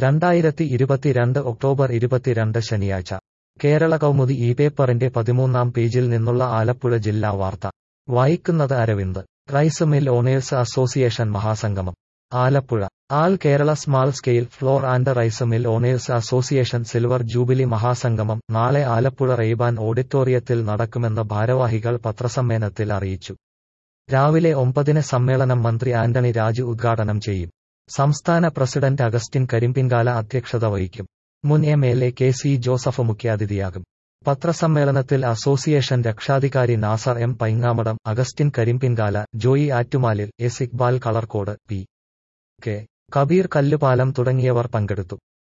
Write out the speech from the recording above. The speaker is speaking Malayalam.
രണ്ടായിരത്തി ഇരുപത്തിരണ്ട് ഒക്ടോബർ ഇരുപത്തിരണ്ട് ശനിയാഴ്ച കേരള കൗമുദി ഈ പേപ്പറിന്റെ പതിമൂന്നാം പേജിൽ നിന്നുള്ള ആലപ്പുഴ ജില്ലാ വാർത്ത വായിക്കുന്നത് Aravind rice mill owners association മഹാസംഗമം Alappuzha all Kerala small scale flour and rice mill owners association silver jubilee മഹാസംഗമം നാളെ ആലപ്പുഴ റെയ്ബാൻ ഓഡിറ്റോറിയത്തിൽ നടക്കുമെന്ന് ഭാരവാഹികൾ പത്രസമ്മേളനത്തിൽ അറിയിച്ചു രാവിലെ ഒമ്പതിന് സമ്മേളനം മന്ത്രി ആന്റണി രാജു ഉദ്ഘാടനം ചെയ്യും സംസ്ഥാന പ്രസിഡന്റ് അഗസ്റ്റിൻ കരിമ്പിൻകാല അധ്യക്ഷത വഹിക്കും മുൻ M L A K C Joseph മുഖ്യാതിഥിയാകും പത്രസമ്മേളനത്തിൽ അസോസിയേഷൻ രക്ഷാധികാരി Nasar M Paingamadam Augustine Karimpinkala Joy Attumalil S Iqbal Kalarcode P K Kabeer Kallupalam തുടങ്ങിയവർ പങ്കെടുത്തു